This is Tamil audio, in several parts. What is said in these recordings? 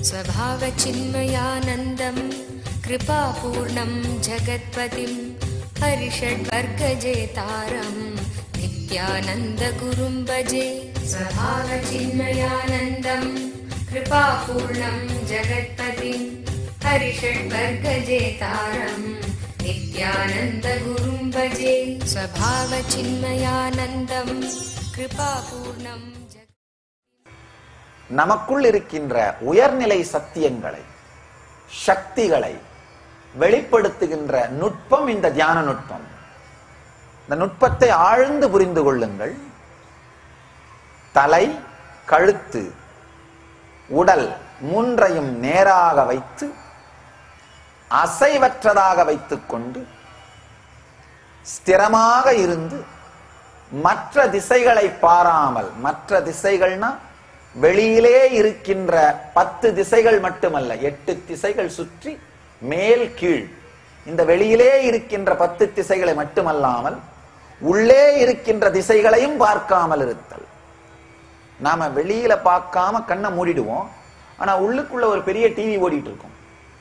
स्वभावचिन्मयानन्दं कृपापूर्णं जगत्पतिं हरिषड्वर्गजेतारं नित्यानन्दगुरुं भजे स्वभावचिन्मयानन्दं कृपापूर्णं जगत्पतिं हरिषड्वर्गजेतारं नित्यानन्दगुरुं भजे स्वभावचिन्मयानन्दं कृपापूर्णं जगत् நமக்குள் இருக்கின்ற உயர்நிலை சத்தியங்களை சக்திகளை வெளிப்படுத்துகின்ற நுட்பம் இந்த தியான நுட்பம் இந்த நுட்பத்தை ஆழ்ந்து புரிந்து கொள்ளுங்கள் தலை கழுத்து உடல் மூன்றையும் நேராக வைத்து அசைவற்றதாக வைத்துக் கொண்டு ஸ்திரமாக இருந்து மற்ற திசைகளை பாராமல் மற்ற திசைகள்னா வெளியிலே இருக்கின்ற பத்து திசைகள் மட்டுமல்ல எட்டு திசைகள் சுற்றி மேல் கீழ் இந்த வெளியிலே இருக்கின்ற பத்து திசைகளை மட்டுமல்லாமல் உள்ளே இருக்கின்ற திசைகளையும் பார்க்காமல் இருத்தல் நாம வெளியில பார்க்காம கண்ணை மூடிடுவோம் ஆனா உள்ளுக்குள்ள ஒரு பெரிய டிவி ஓடிட்டு இருக்கும்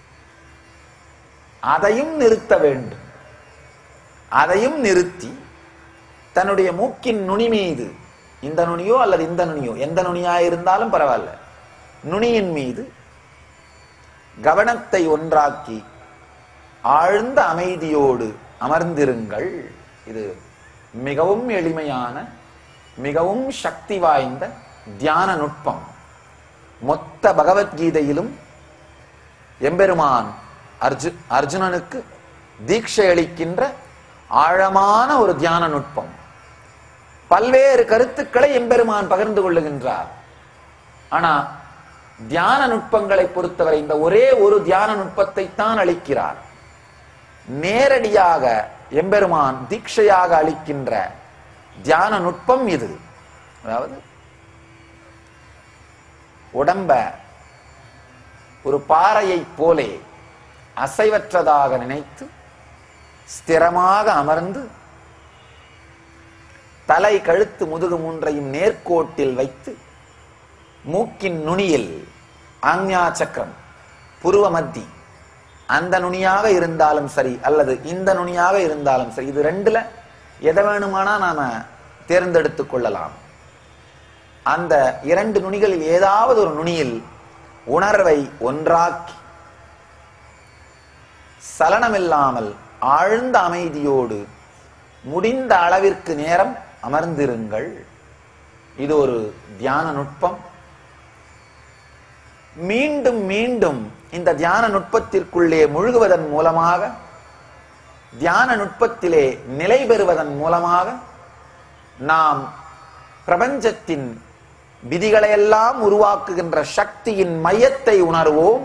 அதையும் நிறுத்த வேண்டும் அதையும் நிறுத்தி தன்னுடைய மூக்கின் நுனி மீது இந்த நுனியோ அல்லது இந்த நுனியோ எந்த நுனியா இருந்தாலும் பரவாயில்ல நுனியின் மீது கவனத்தை ஒன்றாக்கி ஆழ்ந்த அமைதியோடு அமர்ந்திருங்கள் இது மிகவும் எளிமையான மிகவும் சக்தி வாய்ந்த தியான நுட்பம் மொத்த பகவத்கீதையிலும் எம்பெருமான் அர்ஜு அர்ஜுனனுக்கு தீட்சை அளிக்கின்ற ஆழமான ஒரு தியான நுட்பம் பல்வேறு கருத்துக்களை எம்பெருமான் பகிர்ந்து கொள்ளுகின்றார் ஆனா தியான நுட்பங்களை பொறுத்தவரை இந்த ஒரே ஒரு தியான நுட்பத்தை தான் அளிக்கிறார் நேரடியாக எம்பெருமான் தீட்சையாக அளிக்கின்ற தியான நுட்பம் இது அதாவது உடம்ப ஒரு பாறையை போலே அசைவற்றதாக நினைத்து ஸ்திரமாக அமர்ந்து தலை கழுத்து முதுகு மூன்றையும் நேர்கோட்டில் வைத்து மூக்கின் நுனியில் ஆக்ஞா சக்கரம் புருவ மத்தி அந்த நுனியாக இருந்தாலும் சரி அல்லது இந்த நுனியாக இருந்தாலும் சரி இது ரெண்டுல எதை வேணுமானா நாம தேர்ந்தெடுத்துக் கொள்ளலாம் அந்த இரண்டு நுனிகளில் ஏதாவது ஒரு நுனியில் உணர்வை ஒன்றாக்கி சலனமில்லாமல் ஆழ்ந்த அமைதியோடு முடிந்த அளவிற்கு நேரம் அமர்ந்திருங்கள் இது ஒரு தியான நுட்பம் மீண்டும் மீண்டும் இந்த தியான நுட்பத்திற்குள்ளே முழுகுவதன் மூலமாக தியான நுட்பத்திலே நிலை பெறுவதன் மூலமாக நாம் பிரபஞ்சத்தின் விதிகளையெல்லாம் உருவாக்குகின்ற சக்தியின் மையத்தை உணர்வோம்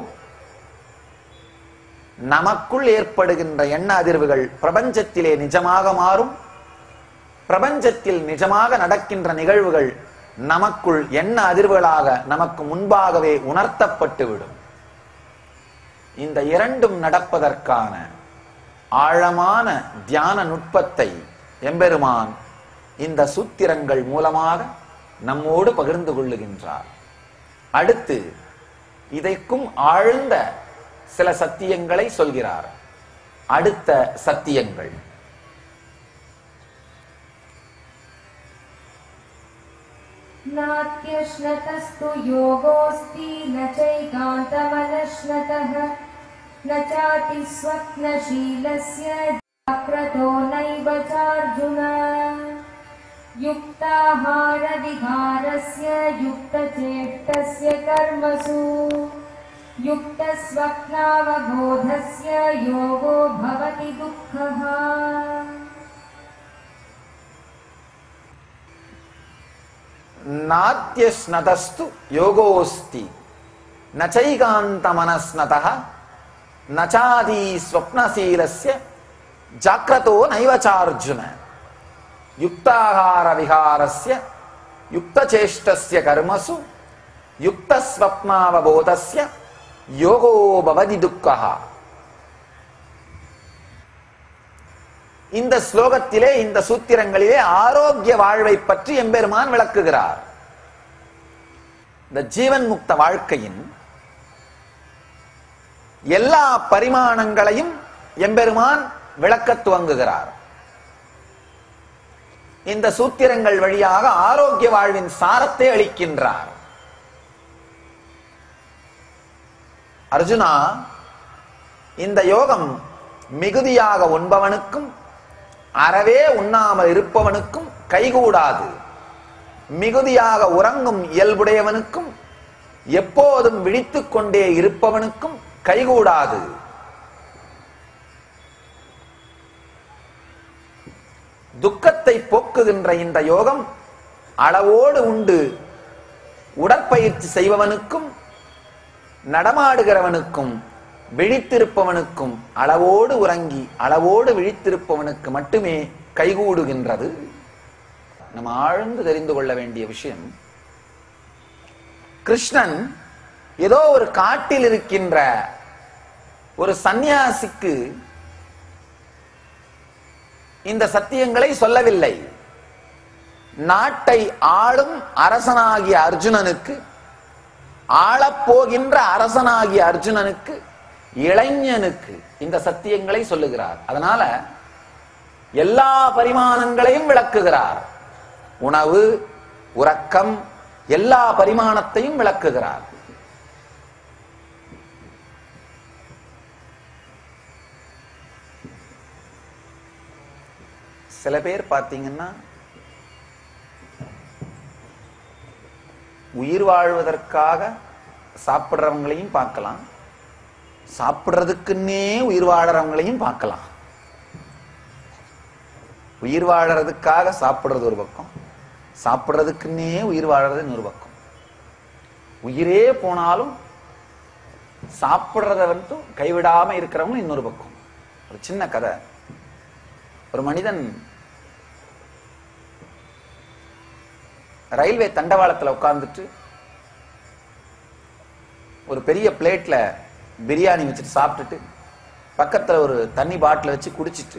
நமக்குள் ஏற்படுகின்ற எண்ண அதிர்வுகள் பிரபஞ்சத்திலே நிஜமாக மாறும் பிரபஞ்சத்தில் நிஜமாக நடக்கின்ற நிகழ்வுகள் நமக்குள் எண்ண அதிர்வுகளாக நமக்கு முன்பாகவே உணர்த்தப்பட்டுவிடும் இந்த இரண்டும் நடப்பதற்கான ஆழமான தியான நுட்பத்தை எம்பெருமான் இந்த சூத்திரங்கள் மூலமாக நம்மோடு பகிர்ந்து கொள்ளுகின்றார் அடுத்து இதைக்கும் ஆழ்ந்த சில சத்தியங்களை சொல்கிறார் அடுத்த சத்தியங்கள் नात्यश्नतस्तु योगोऽस्ति न चैकान्तमनश्नतः न चातिस्वप्नशीलस्य जाग्रतो नैव चार्जुन युक्ताहारविहारस्य युक्तचेष्टस्य कर्मसु युक्तस्वप्नावबोधस्य योगो भवति दुःखः நாத்தியஸ்னதஸ்து யோகோஸ்தி நச்சைகாந்த மனஸ்னத நச்சாதி ஸ்வப்னசீலஸ்ய ஜாக்கிரதோ நைவச்சார்ஜுன யுக்தாகார விகாரஸ்ய யுக்தசேஷ்டஸ்ய கர்மசு யுக்தஸ்வப்னாவபோதஸ்ய யோகோ பவதி துக்கஹா இந்த ஸ்லோகத்திலே இந்த சூத்திரங்களிலே ஆரோக்கிய வாழ்வை பற்றி எம்பெருமான் விளக்குகிறார் இந்த ஜீவன் முக்த வாழ்க்கையின் எல்லா பரிமாணங்களையும் எம்பெருமான் விளக்கத் துவங்குகிறார் இந்த சூத்திரங்கள் வழியாக ஆரோக்கிய வாழ்வின் சாரத்தை அளிக்கின்றார் அர்ஜுனா இந்த யோகம் மிகுதியாக உண்பவனுக்கும் அறவே உண்ணாமல் இருப்பவனுக்கும் கைகூடாது மிகுதியாக உறங்கும் இயல்புடையவனுக்கும் எப்போதும் விழித்துக் கொண்டே இருப்பவனுக்கும் கைகூடாது துக்கத்தை போக்குகின்ற இந்த யோகம் அளவோடு உண்டு உடற்பயிற்சி செய்பவனுக்கும் நடமாடுகிறவனுக்கும் விழித்திருப்பவனுக்கும் அளவோடு உறங்கி அளவோடு விழித்திருப்பவனுக்கு மட்டுமே கைகூடுகின்றது நம்ம ஆழ்ந்து தெரிந்து கொள்ள வேண்டிய விஷயம் கிருஷ்ணன் ஏதோ ஒரு காட்டில் இருக்கின்ற ஒரு சந்நியாசிக்கு இந்த சத்தியங்களை சொல்லவில்லை நாட்டை ஆளும் அரசனாகிய அர்ஜுனனுக்கு ஆளப்போகின்ற அரசனாகிய அர்ஜுனனுக்கு இளைஞனுக்கு இந்த சத்தியங்களை சொல்லுகிறார் அதனால எல்லா பரிமாணங்களையும் விளக்குகிறார் உணவு உறக்கம் எல்லா பரிமாணத்தையும் விளக்குகிறார் சில பேர் பார்த்தீங்கன்னா உயிர் வாழ்வதற்காக சாப்பிடுறவங்களையும் பார்க்கலாம் சாப்பிடுறதுக்குன்னே உயிர் வாழறவங்களையும் பார்க்கலாம் உயிர் வாழறதுக்காக சாப்பிடுறது ஒரு பக்கம் சாப்பிடுறதுக்குன்னே உயிர் வாழறது இன்னொரு பக்கம் உயிரே போனாலும் சாப்பிடுறத வந்துட்டு கைவிடாம இருக்கிறவங்க இன்னொரு பக்கம் ஒரு சின்ன கதை ஒரு மனிதன் ரயில்வே தண்டவாளத்துல உட்கார்ந்துட்டு ஒரு பெரிய பிளேட்ல பிரியாணி வச்சுட்டு சாப்பிட்டுட்டு பக்கத்துல ஒரு தண்ணி பாட்டில வச்சு குடிச்சிட்டு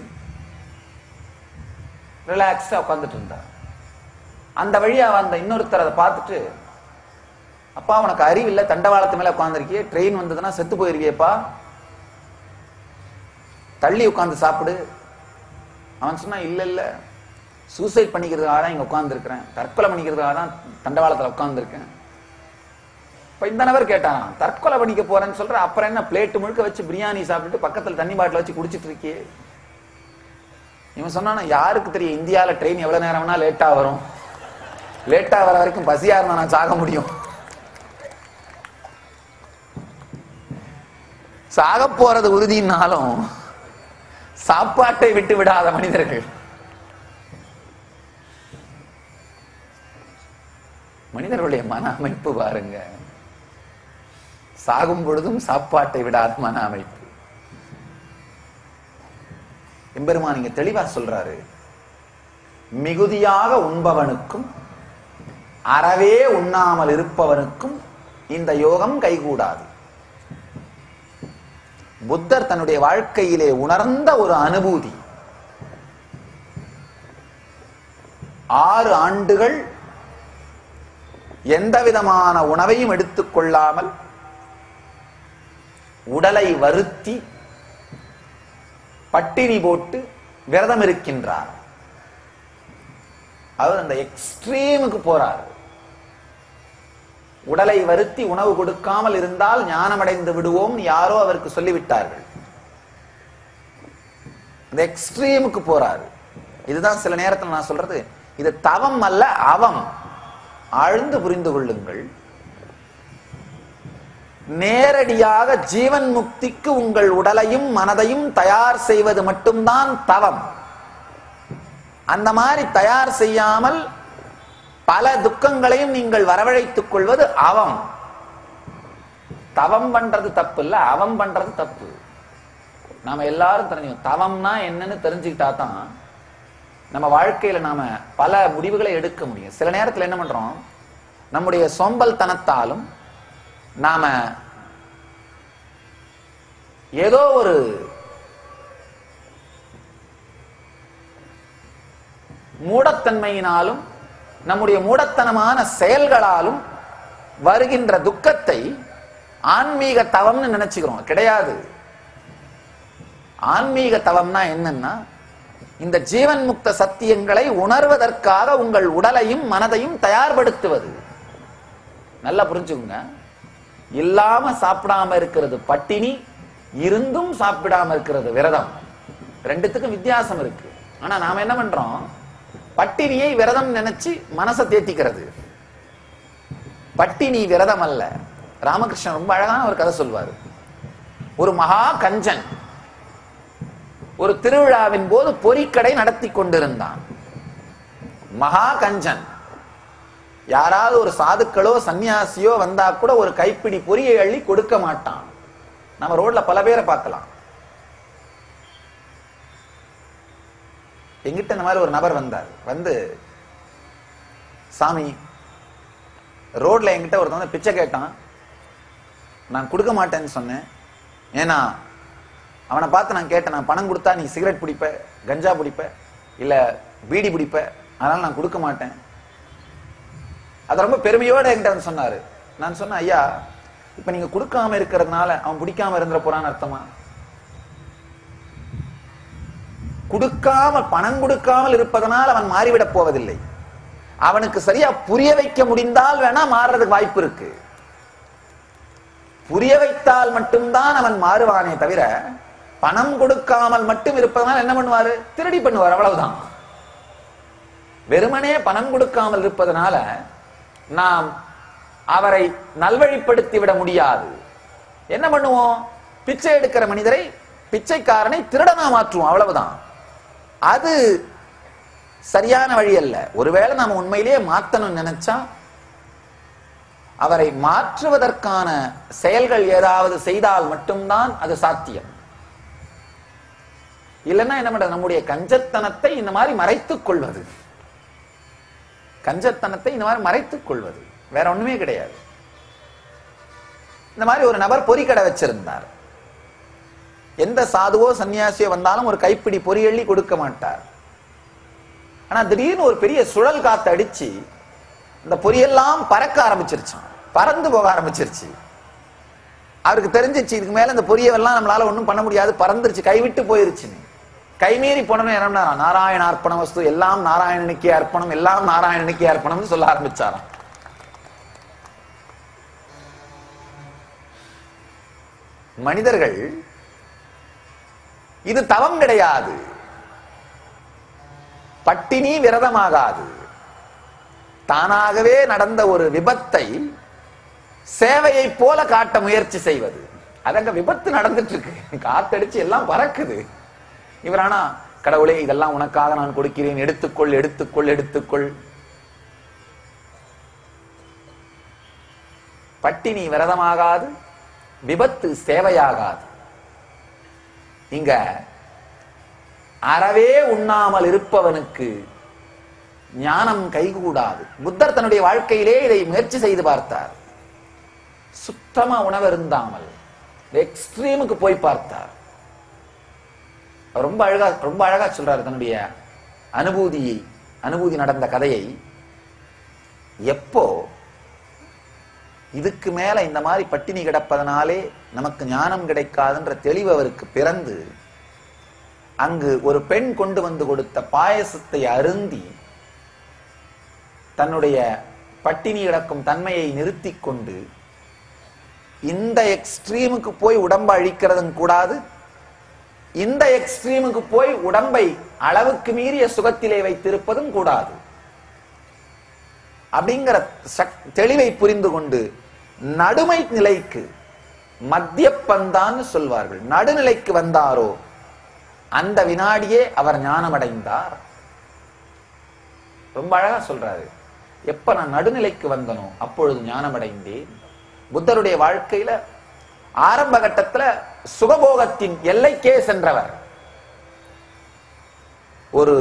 ரிலாக்ஸா உட்காந்துட்டு இருந்தார் அந்த வழியா வந்த இன்னொருத்தர் அதை பார்த்துட்டு அப்பா உனக்கு அறிவில்லை தண்டவாளத்து மேல உட்காந்துருக்கியே ட்ரெயின் வந்ததுன்னா செத்து போயிருவியப்பா தள்ளி உட்காந்து சாப்பிடு அவன் சொன்னா இல்ல இல்ல சூசைட் பண்ணிக்கிறதுக்காக தான் இங்க உட்கார்ந்துருக்கிறேன் தற்கொலை பண்ணிக்கிறதுக்காக தான் தண்டவாளத்துல உட்கார்ந்துருக்கேன் இப்ப இந்த நபர் கேட்டான் தற்கொலை பண்ணிக்க போறேன்னு சொல்ற அப்புறம் என்ன பிளேட் முழுக்க வச்சு பிரியாணி சாப்பிட்டுட்டு பக்கத்துல தண்ணி பாட்டில் வச்சு குடிச்சிட்டு இருக்கியே இவன் சொன்னானா யாருக்கு தெரியும் இந்தியால ட்ரெயின் எவ்வளவு நேரம்னா லேட்டா வரும் லேட்டா வர வரைக்கும் பசியா இருந்தா நான் சாக முடியும் சாக போறது உறுதினாலும் சாப்பாட்டை விட்டு விடாத மனிதர்கள் மனிதர்களுடைய மன அமைப்பு பாருங்க சாகும் பொழுதும் சாப்பாட்டை விடாத மன அமைப்பு எம்பெருமான் இங்க தெளிவா சொல்றாரு மிகுதியாக உண்பவனுக்கும் அறவே உண்ணாமல் இருப்பவனுக்கும் இந்த யோகம் கைகூடாது புத்தர் தன்னுடைய வாழ்க்கையிலே உணர்ந்த ஒரு அனுபூதி ஆறு ஆண்டுகள் எந்த விதமான உணவையும் எடுத்துக்கொள்ளாமல் உடலை வருத்தி பட்டினி போட்டு விரதம் இருக்கின்றார் அவர் அந்த எக்ஸ்ட்ரீமுக்கு போறார் உடலை வருத்தி உணவு கொடுக்காமல் இருந்தால் ஞானமடைந்து விடுவோம் யாரோ அவருக்கு சொல்லிவிட்டார்கள் அந்த எக்ஸ்ட்ரீமுக்கு போறாரு இதுதான் சில நேரத்தில் நான் சொல்றது இது தவம் அல்ல அவம் ஆழ்ந்து புரிந்து கொள்ளுங்கள் நேரடியாக ஜீவன் முக்திக்கு உங்கள் உடலையும் மனதையும் தயார் செய்வது மட்டும்தான் தவம் அந்த மாதிரி தயார் செய்யாமல் பல துக்கங்களையும் நீங்கள் வரவழைத்துக் கொள்வது அவம் தவம் பண்றது தப்பு இல்ல அவம் பண்றது தப்பு நாம எல்லாரும் தெரிஞ்சு தவம்னா என்னன்னு தெரிஞ்சுக்கிட்டா தான் நம்ம வாழ்க்கையில நாம பல முடிவுகளை எடுக்க முடியும் சில நேரத்துல என்ன பண்றோம் நம்முடைய சோம்பல் தனத்தாலும் நாம ஏதோ ஒரு மூடத்தன்மையினாலும் நம்முடைய மூடத்தனமான செயல்களாலும் வருகின்ற துக்கத்தை ஆன்மீக தவம்னு நினைச்சுக்கிறோம் கிடையாது ஆன்மீக தவம்னா என்னன்னா இந்த ஜீவன் முக்த சத்தியங்களை உணர்வதற்காக உங்கள் உடலையும் மனதையும் தயார்படுத்துவது நல்லா புரிஞ்சுக்குங்க இல்லாம சாப்பிடாம இருக்கிறது பட்டினி இருந்தும் சாப்பிடாம இருக்கிறது விரதம் ரெண்டுத்துக்கும் வித்தியாசம் இருக்கு ஆனா நாம என்ன பண்றோம் பட்டினியை விரதம் நினைச்சு மனசை தேத்திக்கிறது பட்டினி விரதம் அல்ல ராமகிருஷ்ணன் ரொம்ப அழகான ஒரு கதை சொல்வாரு ஒரு மகா கஞ்சன் ஒரு திருவிழாவின் போது பொறிக்கடை நடத்தி கொண்டிருந்தான் மகா கஞ்சன் யாராவது ஒரு சாதுக்களோ சன்னியாசியோ வந்தா கூட ஒரு கைப்பிடி பொரியை அள்ளி கொடுக்க மாட்டான் நம்ம ரோட்ல பல பேரை பார்க்கலாம் எங்கிட்ட இந்த மாதிரி ஒரு நபர் வந்தார் வந்து சாமி ரோட்ல என்கிட்ட ஒருத்தன் வந்து பிச்சை கேட்டான் நான் கொடுக்க மாட்டேன்னு சொன்னேன் ஏன்னா அவனை பார்த்து நான் கேட்டேன் நான் பணம் கொடுத்தா நீ சிகரெட் பிடிப்ப கஞ்சா பிடிப்ப இல்ல பீடி பிடிப்ப அதனால நான் கொடுக்க மாட்டேன் அது ரொம்ப பெருமையோட என்கிட்ட வந்து சொன்னாரு நான் சொன்னேன் ஐயா இப்ப நீங்க கொடுக்காம இருக்கிறதுனால அவன் பிடிக்காம இருந்துற போறான்னு அர்த்தமா கொடுக்காம பணம் கொடுக்காமல் இருப்பதனால் அவன் மாறிவிடப் போவதில்லை அவனுக்கு சரியா புரிய வைக்க முடிந்தால் வேணா மாறுறதுக்கு வாய்ப்பு இருக்கு புரிய வைத்தால் மட்டும்தான் அவன் மாறுவானே தவிர பணம் கொடுக்காமல் மட்டும் இருப்பதனால் என்ன பண்ணுவாரு திருடி பண்ணுவார் அவ்வளவுதான் வெறுமனே பணம் கொடுக்காமல் இருப்பதனால நாம் அவரை நல்வழிப்படுத்தி விட முடியாது என்ன பண்ணுவோம் பிச்சை எடுக்கிற மனிதரை பிச்சைக்காரனை திருடனா மாற்றுவோம் அவ்வளவுதான் அது சரியான வழி அல்ல ஒருவேளை நாம உண்மையிலேயே மாத்தணும்னு நினைச்சா அவரை மாற்றுவதற்கான செயல்கள் ஏதாவது செய்தால் மட்டும்தான் அது சாத்தியம் இல்லைன்னா என்ன பண்றது நம்முடைய கஞ்சத்தனத்தை இந்த மாதிரி மறைத்துக் கொள்வது கஞ்சத்தனத்தை இந்த மாதிரி மறைத்துக் கொள்வது வேற ஒண்ணுமே கிடையாது இந்த மாதிரி ஒரு நபர் பொறிக்கடை வச்சிருந்தார் எந்த சாதுவோ சன்னியாசியோ வந்தாலும் ஒரு கைப்பிடி பொறி அள்ளி கொடுக்க மாட்டார் ஆனா திடீர்னு ஒரு பெரிய சுழல் காத்து அடிச்சு இந்த பொரியெல்லாம் பறக்க ஆரம்பிச்சிருச்சான் பறந்து போக ஆரம்பிச்சிருச்சு அவருக்கு தெரிஞ்சிச்சு இதுக்கு மேல இந்த பொரியவெல்லாம் நம்மளால ஒண்ணும் பண்ண முடியாது பறந்துருச்சு கைவிட்டு போயிருச்சுன்னு கைமீறி போனவன் என்ன பண்ணாராம்? நாராயண அர்ப்பண வஸ்து எல்லாம் நாராயணனுக்கே அர்ப்பணம் எல்லாம் நாராயணனுக்கே அர்ப்பணம்னு சொல்ல ஆரம்பிச்சாராம் மனிதர்கள் இது தவம் கிடையாது பட்டினி விரதமாகாது தானாகவே நடந்த ஒரு விபத்தை சேவையை போல காட்ட முயற்சி செய்வது அதங்க விபத்து நடந்துட்டு இருக்கு காத்தடிச்சு எல்லாம் பறக்குது இவர் ஆனா கடவுளே இதெல்லாம் உனக்காக நான் கொடுக்கிறேன் எடுத்துக்கொள் எடுத்துக்கொள் எடுத்துக்கொள் பட்டினி விரதமாகாது விபத்து சேவையாகாது இங்க அறவே உண்ணாமல் இருப்பவனுக்கு ஞானம் கைகூடாது புத்தர் தன்னுடைய வாழ்க்கையிலே இதை முயற்சி செய்து பார்த்தார் சுத்தமா உணவு இருந்தாமல் எக்ஸ்ட்ரீமுக்கு போய் பார்த்தார் அவர் ரொம்ப அழகா ரொம்ப அழகா சொல்றாரு தன்னுடைய அனுபூதியை அனுபூதி நடந்த கதையை எப்போ இதுக்கு மேல இந்த மாதிரி பட்டினி கிடப்பதனாலே நமக்கு ஞானம் கிடைக்காதுன்ற தெளிவு அவருக்கு பிறந்து அங்கு ஒரு பெண் கொண்டு வந்து கொடுத்த பாயசத்தை அருந்தி தன்னுடைய பட்டினி கிடக்கும் தன்மையை நிறுத்திக் கொண்டு இந்த எக்ஸ்ட்ரீமுக்கு போய் உடம்பை அழிக்கிறதும் கூடாது இந்த எக்ஸ்ட்ரீமுக்கு போய் உடம்பை அளவுக்கு மீறிய சுகத்திலே வைத்திருப்பதும் கூடாது அப்படிங்கிற சக்- தெளிவை புரிந்து கொண்டு நடுமை நிலைக்கு மத்திய பந்தான்னு சொல்வார்கள் நடுநிலைக்கு வந்தாரோ அந்த வினாடியே அவர் ஞானமடைந்தார் ரொம்ப அழகா சொல்றாரு எப்ப நான் நடுநிலைக்கு வந்தனோ அப்பொழுது ஞானமடைந்தேன் புத்தருடைய வாழ்க்கையில ஆரம்ப கட்டத்துல சுகபோகத்தின் எல்லைக்கே சென்றவர் ஒரு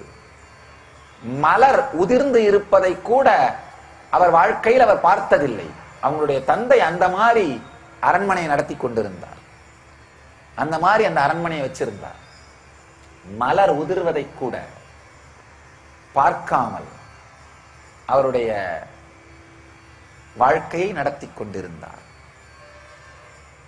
மலர் உதிர்ந்து இருப்பதை கூட அவர் வாழ்க்கையில் அவர் பார்த்ததில்லை அவங்களுடைய தந்தை அந்த மாதிரி அரண்மனையை நடத்தி கொண்டிருந்தார் அந்த மாதிரி அந்த அரண்மனையை வச்சிருந்தார் மலர் உதிர்வதை கூட பார்க்காமல் அவருடைய வாழ்க்கையை நடத்தி கொண்டிருந்தார்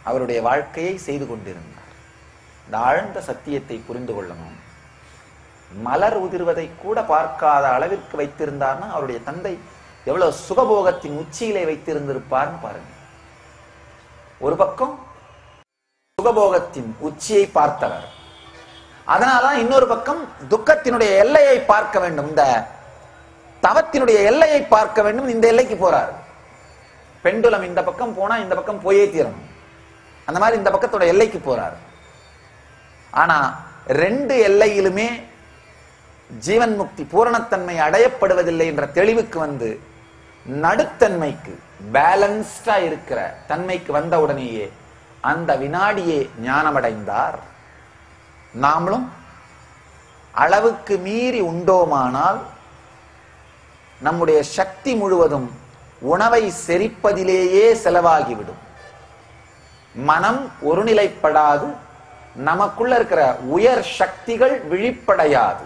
அவருடைய வாழ்க்கையை செய்து கொண்டிருந்தார் இந்த ஆழ்ந்த சத்தியத்தை புரிந்து கொள்ளணும் மலர் உதிர்வதை கூட பார்க்காத அளவிற்கு வைத்திருந்தார்னா அவருடைய தந்தை எவ்வளவு சுகபோகத்தின் உச்சியிலே வைத்திருந்திருப்பார்னு பாருங்க ஒரு பக்கம் சுகபோகத்தின் உச்சியை பார்த்தவர் அதனாலதான் இன்னொரு பக்கம் துக்கத்தினுடைய எல்லையை பார்க்க வேண்டும் இந்த தவத்தினுடைய எல்லையை பார்க்க வேண்டும் இந்த எல்லைக்கு போறார் பெண்டுலம் இந்த பக்கம் போனா இந்த பக்கம் போயே தீரணும் அந்த மாதிரி இந்த பக்கத்தோட எல்லைக்கு போறார் ஆனா ரெண்டு எல்லையிலுமே ஜீவன் முக்தி பூரணத்தன்மை அடையப்படுவதில்லை என்ற தெளிவுக்கு வந்து நடுத்தன்மைக்கு பேலன்ஸ்டா இருக்கிற தன்மைக்கு வந்த உடனேயே அந்த வினாடியே ஞானமடைந்தார் நாமளும் அளவுக்கு மீறி உண்டோமானால் நம்முடைய சக்தி முழுவதும் உணவை செரிப்பதிலேயே செலவாகிவிடும் மனம் ஒருநிலைப்படாது நமக்குள்ள இருக்கிற உயர் சக்திகள் விழிப்படையாது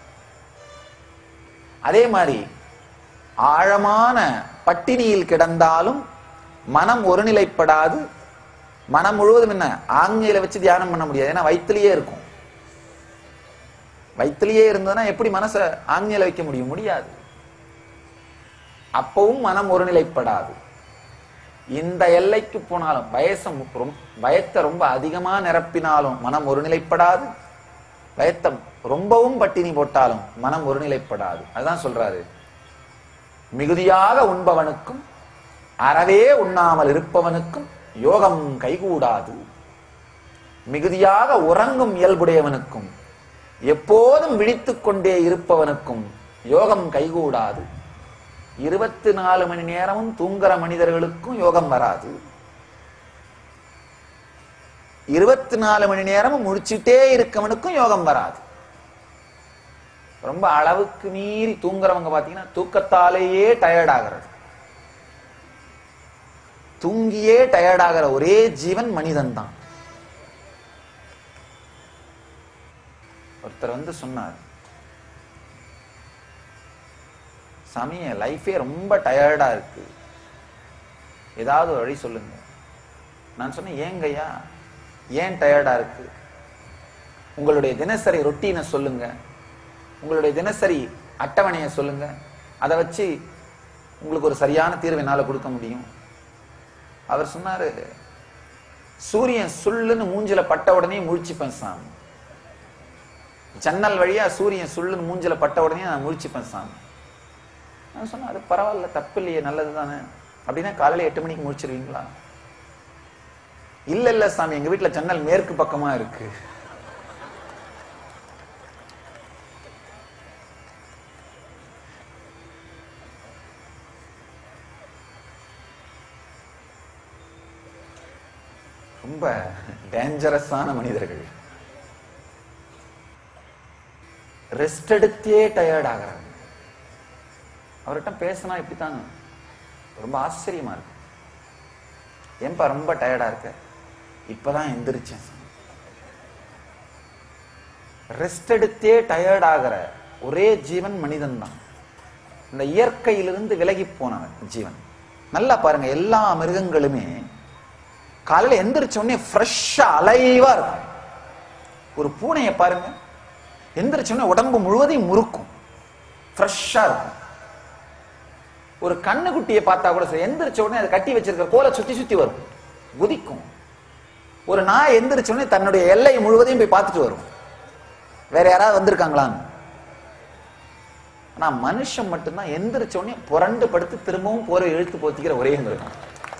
அதே மாதிரி ஆழமான பட்டினியில் கிடந்தாலும் மனம் ஒருநிலைப்படாது மனம் முழுவதும் என்ன ஆங்கையில வச்சு தியானம் பண்ண முடியாது ஏன்னா வயிற்றுலயே இருக்கும் வயிற்றுலயே இருந்ததுன்னா எப்படி மனசை ஆங்கையில வைக்க முடியும் முடியாது அப்பவும் மனம் ஒருநிலைப்படாது இந்த எல்லைக்கு போனாலும் வயசம் ரொம்- பயத்தை ரொம்ப அதிகமா நிரப்பினாலும் மனம் ஒருநிலைப்படாது பயத்தை ரொம்பவும் பட்டினி போட்டாலும் மனம் ஒருநிலைப்படாது அதுதான் சொல்றாரு மிகுதியாக உண்பவனுக்கும் அறவே உண்ணாமல் இருப்பவனுக்கும் யோகம் கைகூடாது மிகுதியாக உறங்கும் இயல்புடையவனுக்கும் எப்போதும் விழித்துக் கொண்டே இருப்பவனுக்கும் யோகம் கைகூடாது இருபத்தி நாலு மணி நேரமும் தூங்குற மனிதர்களுக்கும் யோகம் வராது இருபத்தி நாலு மணி நேரமும் முடிச்சுட்டே இருக்கவனுக்கும் யோகம் வராது ரொம்ப அளவுக்கு மீறி தூங்குறவங்க பாத்தீங்கன்னா தூக்கத்தாலேயே டயர்ட் ஆகிறது தூங்கியே டயர்ட் ஆகிற ஒரே ஜீவன் மனிதன் தான் ஒருத்தர் வந்து சொன்னார் சாமி என் லைஃபே ரொம்ப டயர்டா இருக்கு ஏதாவது ஒரு வழி சொல்லுங்க நான் சொன்னேன் ஏங்கய்யா ஏன் டயர்டா இருக்கு உங்களுடைய தினசரி ரொட்டீனை சொல்லுங்க உங்களுடைய தினசரி அட்டவணையை சொல்லுங்க அதை வச்சு உங்களுக்கு ஒரு சரியான தீர்வு என்னால கொடுக்க முடியும் அவர் சொன்னாரு சூரியன் சுள்ளுன்னு மூஞ்சில பட்ட உடனே முழிச்சுப்பேன் சாமி ஜன்னல் வழியா சூரியன் சுள்ளுன்னு மூஞ்சில பட்ட உடனே நான் முழிச்சுப்பேன் சாமி நான் சொன்னேன் அது பரவாயில்ல தப்பு இல்லையே நல்லது தானே அப்படின்னா காலையில எட்டு மணிக்கு முடிச்சிருவீங்களா இல்ல இல்ல சாமி எங்க வீட்டுல ஜன்னல் மேற்கு பக்கமா இருக்கு ரொம்ப டேஞ்சரஸான மனிதர்கள் ரெஸ்ட் எடுத்தே டயர்ட் ஆகிறாங்க அவர்கிட்ட பேசினா இப்படித்தாங்க ரொம்ப ஆச்சரியமா இருக்கு ஏன்பா ரொம்ப டயர்டா இருக்க இப்பதான் எந்திரிச்சேன் ரெஸ்ட் எடுத்தே டயர்ட் ஆகிற ஒரே ஜீவன் மனிதன் தான் இந்த இயற்கையிலிருந்து விலகி போனவன் ஜீவன் நல்லா பாருங்க எல்லா மிருகங்களுமே காலையில எந்திரிச்ச உடனே ஃப்ரெஷ்ஷா அலைவா இருக்கும் ஒரு பூனையை பாருங்க எந்திரிச்ச உடனே உடம்பு முழுவதையும் முறுக்கும் ஃப்ரெஷ்ஷா இருக்கும் ஒரு கண்ணுக்குட்டியை பார்த்தா கூட சரி எந்திரிச்ச உடனே அதை கட்டி வச்சிருக்கிற கோலை சுத்தி சுத்தி வரும் குதிக்கும் ஒரு நாய் எந்திரிச்ச உடனே தன்னுடைய எல்லை முழுவதையும் போய் பார்த்துட்டு வரும் வேற யாராவது வந்திருக்காங்களான்னு ஆனா மனுஷன் மட்டும்தான் எந்திரிச்ச உடனே புரண்டு படுத்து திரும்பவும் போரை இழுத்து போத்திக்கிற ஒரே மிருகம்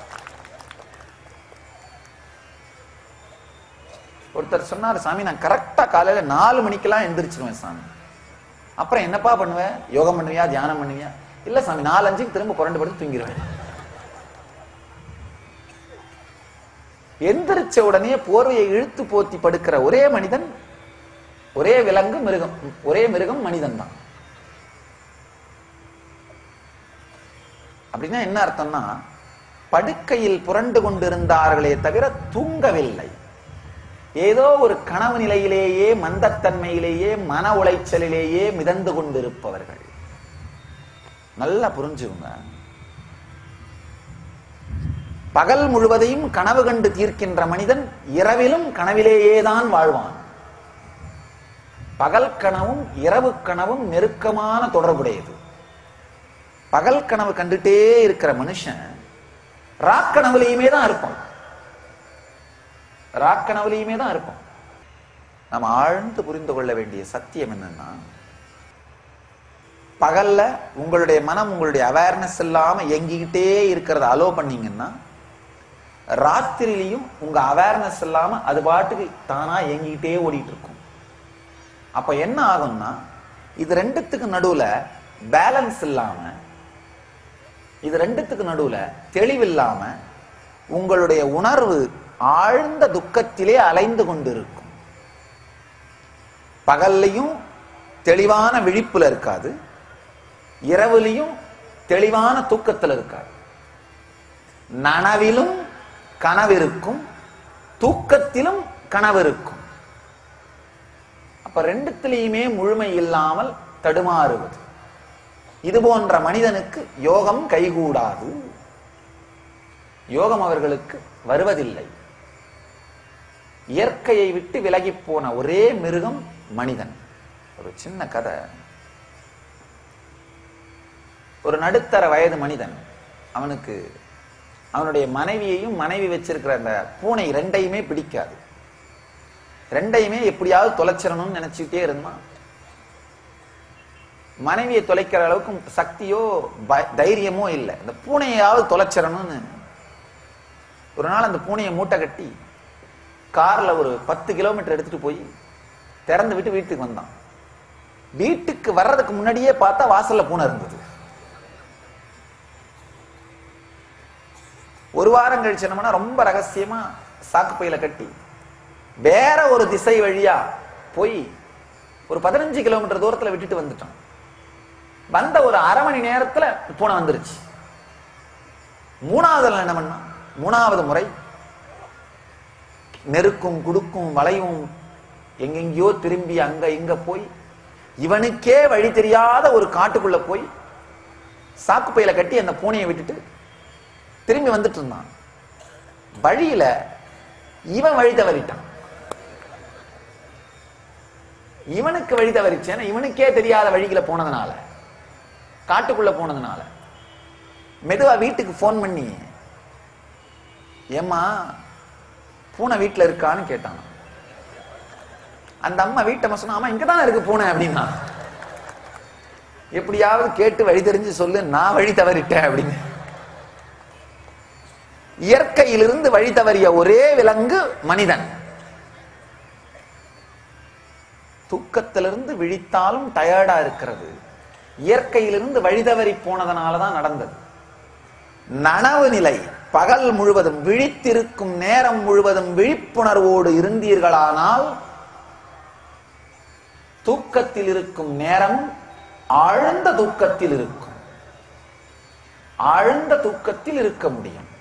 ஒருத்தர் சொன்னார் சாமி நான் கரெக்டா காலையில நாலு மணிக்கெல்லாம் எந்திரிச்சிருவேன் சாமி அப்புறம் என்னப்பா பண்ணுவேன் யோகம் பண்ணுவியா தியானம் பண்ணுவியா இல்ல சாமி நாலு அஞ்சுக்கு திரும்ப புரண்டு படுத்து தூங்கிடுவேன் எந்திரிச்ச உடனே போர்வையை இழுத்து போத்தி படுக்கிற ஒரே மனிதன் ஒரே விலங்கு மிருகம் ஒரே மிருகம் மனிதன் தான் அப்படின்னா என்ன அர்த்தம்னா படுக்கையில் புரண்டு கொண்டிருந்தார்களே தவிர தூங்கவில்லை ஏதோ ஒரு கனவு நிலையிலேயே மந்தத்தன்மையிலேயே மன உளைச்சலிலேயே மிதந்து கொண்டிருப்பவர்கள் நல்லா புரிஞ்சுங்க பகல் முழுவதையும் கனவு கண்டு தீர்க்கின்ற மனிதன் இரவிலும் கனவிலேயே தான் வாழ்வான் பகல் கனவும் இரவு கனவும் நெருக்கமான தொடர்புடையது பகல் கனவு கண்டுட்டே இருக்கிற மனுஷன் ராக்கனவுலையுமே தான் இருப்பான் ராக்கனவுலையுமே தான் இருப்பான் நம்ம ஆழ்ந்து புரிந்து கொள்ள வேண்டிய சத்தியம் என்னன்னா பகல்ல உங்களுடைய மனம் உங்களுடைய அவேர்னஸ் இல்லாம எங்கிக்கிட்டே இருக்கிறத அலோ பண்ணீங்கன்னா ராத்திரிலையும் உங்க அவேர்னஸ் இல்லாம அது பாட்டுக்கு தானா எங்கிக்கிட்டே ஓடிட்டு இருக்கும் அப்ப என்ன ஆகும்னா இது ரெண்டுத்துக்கு நடுவுல பேலன்ஸ் இல்லாம இது ரெண்டுத்துக்கு நடுவுல தெளிவில்லாம உங்களுடைய உணர்வு ஆழ்ந்த துக்கத்திலே அலைந்து கொண்டிருக்கும் பகல்லையும் தெளிவான விழிப்புல இருக்காது இரவுலையும் தெளிவான தூக்கத்தில் இருக்காது நனவிலும் கனவிருக்கும் தூக்கத்திலும் கனவிருக்கும் அப்ப ரெண்டுத்திலையுமே முழுமை இல்லாமல் தடுமாறுவது இது போன்ற மனிதனுக்கு யோகம் கைகூடாது யோகம் அவர்களுக்கு வருவதில்லை இயற்கையை விட்டு விலகி போன ஒரே மிருகம் மனிதன் ஒரு சின்ன கதை ஒரு நடுத்தர வயது மனிதன் அவனுக்கு அவனுடைய மனைவியையும் மனைவி வச்சிருக்கிற அந்த பூனை ரெண்டையுமே பிடிக்காது ரெண்டையுமே எப்படியாவது தொலைச்சிடணும்னு நினைச்சுக்கிட்டே இருந்தான் மனைவியை தொலைக்கிற அளவுக்கு சக்தியோ ப- தைரியமோ இல்லை இந்த பூனையாவது தொலைச்சிடணும்னு ஒரு நாள் அந்த பூனையை மூட்டை கட்டி கார்ல ஒரு பத்து கிலோமீட்டர் எடுத்துட்டு போய் திறந்து விட்டு வீட்டுக்கு வந்தான் வீட்டுக்கு வர்றதுக்கு முன்னாடியே பார்த்தா வாசல்ல பூனை இருந்தது ஒரு வாரம் கழிச்சு என்ன பண்ணா, ரொம்ப ரகசியமா சாக்கு பையில கட்டி வேற ஒரு திசை வழியா போய் ஒரு பதினஞ்சு கிலோமீட்டர் தூரத்துல விட்டுட்டு வந்துட்டான் வந்த ஒரு அரை மணி நேரத்துல பூனை வந்துருச்சு மூணாவது நாள் என்ன பண்ணா மூணாவது முறை நெருக்கும் குடுக்கும் வளையும் எங்கெங்கேயோ திரும்பி அங்க இங்க போய் இவனுக்கே வழி தெரியாத ஒரு காட்டுக்குள்ள போய் சாக்கு பையில கட்டி அந்த பூனையை விட்டுட்டு திரும்பி வந்துட்டு இருந்தான் வழியில இவன் வழி தவறிட்டான் இவனுக்கு வழி தவறிச்சேன்னா இவனுக்கே தெரியாத வழிகளை போனதுனால காட்டுக்குள்ள போனதுனால மெதுவா வீட்டுக்கு ஃபோன் பண்ணி ஏம்மா பூனை வீட்டுல இருக்கான்னு கேட்டான் அந்த அம்மா வீட்டம்மா சொன்னா ஆமா இங்கதானே இருக்கு பூனை அப்படின்னா எப்படியாவது கேட்டு வழி தெரிஞ்சு சொல்லு நான் வழி தவறிட்டேன் அப்படின்னு இயற்கையிலிருந்து வழி தவறிய ஒரே விலங்கு மனிதன் தூக்கத்திலிருந்து விழித்தாலும் டயர்டா இருக்கிறது இயற்கையிலிருந்து வழி தவறி போனதனாலதான் நடந்தது நனவு நிலை பகல் முழுவதும் விழித்திருக்கும் நேரம் முழுவதும் விழிப்புணர்வோடு இருந்தீர்களானால் தூக்கத்தில் இருக்கும் நேரம் ஆழ்ந்த தூக்கத்தில் இருக்கும் ஆழ்ந்த தூக்கத்தில் இருக்க முடியும்